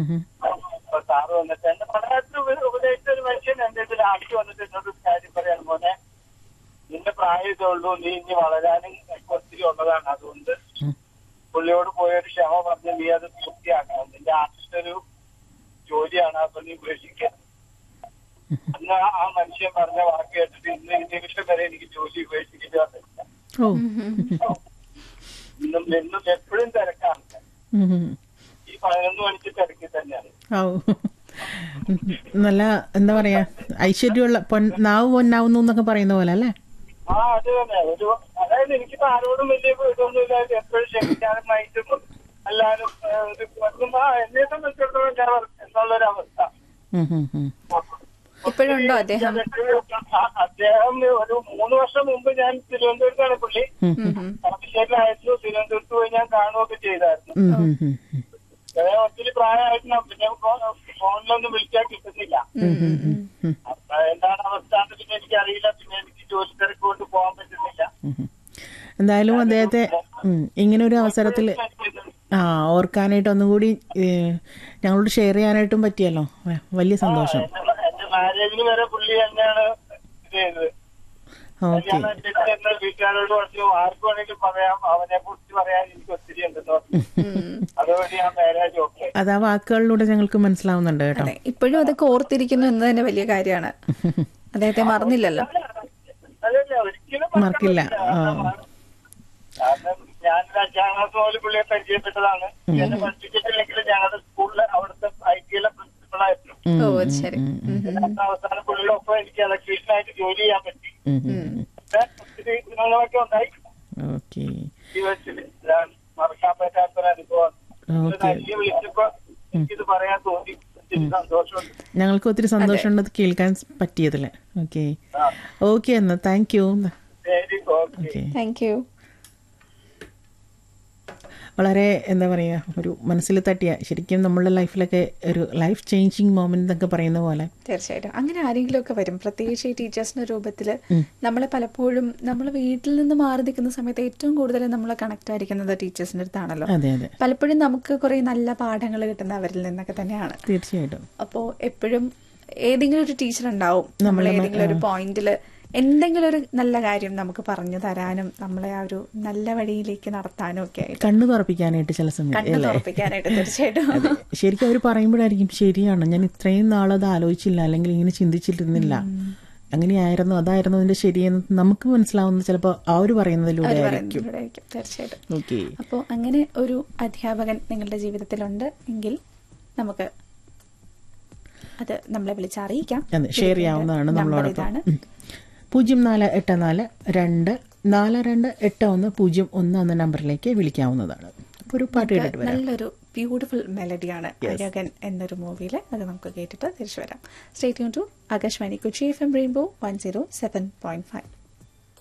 ഉം, ഉം. അപ്പൊ സാറ് വന്നിട്ട് എന്റെ പഠനത്തിൽ ഉപദേശിച്ച ഒരു മനുഷ്യൻ എന്റെ ഇതിൽ ആക്കി വന്നിട്ട് എന്നോട് ഒരു കാര്യം പറയാൻ മോനെ നിന്റെ പ്രായം ഇതേ ഉള്ളൂ നീ ഇനി വളരാനും ഒക്കെ ഒത്തിരി ഉള്ളതാണ് അതുകൊണ്ട് ഉം. പുള്ളിയോട് പോയൊരു ക്ഷമ പറഞ്ഞ് നീ അത് പൂർത്തിയാക്കണം നിന്റെ ആദ്യത്തെ ഒരു ജോലിയാണ് അപ്പൊ നീ ഉപേക്ഷിക്കുക അന്ന് ആ- ആ മനുഷ്യൻ പറഞ്ഞ വാക്ക് കേട്ടിട്ട് ഇന്ന് ഈ നിമിഷം വരെ എനിക്ക് ജോലി ഉപേക്ഷിക്കേണ്ടി വന്നില്ല ഓ ഇന്നും എന്നും എപ്പോഴും തിരക്കാണ് ഉം, ഉം. ഈ പതിനൊന്ന് മണിക്ക് തിരക്കി തന്നെയാണ് ഔ. നല്ല എന്താ പറയാ ഐശ്വര്യമുള്ള പൊൻ നാവ് പൊന്നാവുന്നു എന്നൊക്കെ പറയുന്ന പോലെ അല്ലേ ആ അത് തന്നെ ഒരു അതായത് എനിക്കിപ്പോ ആരോടും വലിയ ഇതൊന്നും ഇല്ലാതെ എപ്പോഴും ക്ഷമിക്കാനും മൈൻഡും എല്ലാരും ഏഹ്, ഒരു ഒന്നും ആ എന്നെ സംബന്ധിച്ചിടത്തോളം ഞാൻ എന്നുള്ളൊരു അവസ്ഥ ഉം, ഉം, ഉം. ഇപ്പോഴുണ്ടോ അദ്ദേഹം ആ, അദ്ദേഹം ഒരു മൂന്ന് വർഷം മുമ്പ് ഞാൻ തിരുവനന്തപുരത്താണ് പുള്ളി ഉം, ഉം, ഉം. കളമശ്ശേരിയിലായിരുന്നു തിരുവനന്തപുരത്ത് പോയി ഞാൻ കാണുകയൊക്കെ ചെയ്തായിരുന്നു ഉം, ഉം, ഉം, ഉം. അദ്ദേഹം ഒത്തിരി പ്രായമായിരുന്നു പിന്നെ ഫോ- ഫോണിലൊന്നും വിളിക്കാൻ കിട്ടുന്നില്ല ഉം, ഉം, ഉം. ഉം, അപ്പൊ എന്താണ് അവസ്ഥ എന്ന് പിന്നെ എനിക്ക് അറിയില്ല പിന്നെ എനിക്ക് ജോലി തിരക്ക് കൊണ്ട് പോകാൻ പറ്റുന്നില്ല ഉം, ഉം. എന്തായാലും അദ്ദേഹത്തെ ഉം, ഇങ്ങനെ ഒരു അവസരത്തിൽ ആ ഓർക്കാനായിട്ട് ഒന്നുകൂടി ഏ, ഞങ്ങളോട് ഷെയർ ചെയ്യാനായിട്ടും പറ്റിയല്ലോ വ- വലിയ സന്തോഷം എന്റെ എന്റെ മാരേജിന് വരെ പുള്ളി തന്നെയാണ് ഇത് ചെയ്തത് ഓക്കെ ഞാൻ അന്വേഷിച്ച് എന്റെ വീട്ടുകാരോട് പറഞ്ഞു ആർക്ക് വേണമെങ്കിലും പറയാം അവനെ കുറിച്ച് പറയാൻ എനിക്ക് ഒത്തിരി ഉണ്ടെന്ന് പറഞ്ഞു ഉം. അതുവഴി ആ മാരേജ് ഓക്കെ അത് ആ വാക്കുകളിലൂടെ ഞങ്ങൾക്ക് മനസ്സിലാവുന്നുണ്ട് കേട്ടോ അതെ ഇപ്പോഴും അതൊക്കെ ഓർത്തിരിക്കുന്നു എന്ന് തന്നെ വലിയ കാര്യമാണ് അദ്ദേഹത്തെ മറന്നില്ലല്ലോ അല്ലല്ല ഒരിക്കലും മറക്കില്ല. ആ. കാരണം ഞാൻ അഞ്ചാം ക്ലാസ് മുതൽ പുള്ളിയെ പരിചയപ്പെട്ടതാണ് എന്നെ പഠിപ്പിച്ചിട്ടില്ലെങ്കിലും ഞങ്ങളുടെ സ്കൂളിലെ അവിടുത്തെ ഐ ടിയിലെ പ്രിൻസിപ്പളായിരുന്നു ഉം, ഓ ഉം, ശരി ഉം, ഉം, ഉം. പിന്നെ അവസാനം പുള്ളിയുടെ ഒപ്പം എനിക്ക് ഇലക്ട്രീഷ്യനായിട്ട് ജോലി ചെയ്യാൻ പറ്റി ഉം, ഉം, ഉം. പക്ഷേ ഒത്തിരി ഗുണങ്ങളൊക്കെ ഉണ്ടായി ഓക്കെ ജീവിതത്തിൽ ഞാൻ മറക്കാൻ പറ്റാത്തൊരു അനുഭവം ഓക്കെ നരിയെ വിളിച്ചപ്പോ എനിക്കിത് പറയാൻ തോന്നി ഒത്തിരി സന്തോഷമുണ്ട് ഞങ്ങൾക്ക് ഒത്തിരി സന്തോഷമുണ്ട് ഇത് കേൾക്കാൻ പറ്റിയതിൽ ഓക്കെ ഓക്കെ എന്നാ താങ്ക് യു ശരി ഓക്കെ ഓക്കെ താങ്ക് യു വളരെ എന്താ പറയുക ഒരു മനസ്സിൽ തട്ടിയ ശരിക്കും നമ്മളുടെ ലൈഫിലൊക്കെ ഒരു ലൈഫ് ചേഞ്ചിങ് മൊമെന്റ് എന്നൊക്കെ പറയുന്ന പോലെ തീർച്ചയായിട്ടും അങ്ങനെ ആരെങ്കിലും ഒക്കെ വരും പ്രത്യേകിച്ച് ഈ ടീച്ചേഴ്സിന്റെ രൂപത്തിൽ നമ്മളെ പലപ്പോഴും നമ്മൾ വീട്ടിൽ നിന്ന് മാറി നിൽക്കുന്ന സമയത്ത് ഏറ്റവും കൂടുതൽ നമ്മൾ കണക്ട് ആയിരിക്കുന്നത് ടീച്ചേഴ്സിന്റെ അടുത്താണല്ലോ അതെ അതെ പലപ്പോഴും നമുക്ക് കുറെ നല്ല പാഠങ്ങൾ കിട്ടുന്ന അവരിൽ നിന്നൊക്കെ തന്നെയാണ് തീർച്ചയായിട്ടും അപ്പോൾ എപ്പോഴും ഏതെങ്കിലും ഒരു ടീച്ചർ ഉണ്ടാവും നമ്മൾ ഏതെങ്കിലും ഒരു പോയിന്റിൽ എന്തെങ്കിലും ഒരു നല്ല കാര്യം നമുക്ക് പറഞ്ഞു തരാനും നമ്മളെ ആ ഒരു നല്ല വഴിയിലേക്ക് നടത്താനും ഒക്കെ ആയിട്ട് കണ്ണു തുറപ്പിക്കാനായിട്ട് ചില സമയം കണ്ണു അല്ലേ തുറപ്പിക്കാനായിട്ട് തീർച്ചയായിട്ടും ശരിക്കും അവർ പറയുമ്പോഴായിരിക്കും ശരിയാണ് ഞാൻ ഇത്രയും നാളത് ആലോചിച്ചില്ല അല്ലെങ്കിൽ ഇങ്ങനെ ചിന്തിച്ചിരുന്നില്ല അങ്ങനെയായിരുന്നു അതായിരുന്നു അതിന്റെ ശരിയെന്ന് നമുക്ക് മനസ്സിലാവുന്നത് ചിലപ്പോൾ അവർ പറയുന്നതിലൂടെ അവര് ആയിരിക്കും പറയുന്നതിലൂടെയായിരിക്കും തീർച്ചയായിട്ടും ഓക്കെ അപ്പോൾ അങ്ങനെ ഒരു അധ്യാപകൻ നിങ്ങളുടെ ജീവിതത്തിലുണ്ട് എങ്കിൽ നമുക്ക് അത് നമ്മളെ വിളിച്ചറിയിക്കാം അതെ ഷെയർ ചെയ്യാവുന്നതാണ് നമ്പർ നമ്മളോടൊപ്പം ഇതാണ് ഉം. പൂജ്യം നാല് എട്ട് നാല് രണ്ട് നാല് രണ്ട് എട്ട് ഒന്ന് പൂജ്യം ഒന്ന് എന്ന നമ്പറിലേക്ക് വിളിക്കാവുന്നതാണ് അപ്പോൾ ഒരു പാട്ട് കേട്ടിട്ട് വരാം നല്ലൊരു ബ്യൂട്ടിഫുൾ മെലഡിയാണ് അഴകൻ എന്നൊരു മൂവിയിൽ അത് നമുക്ക് കേട്ടിട്ട് തിരിച്ചു വരാം state to Akashvani Kochi F M rainbow one zero seven point five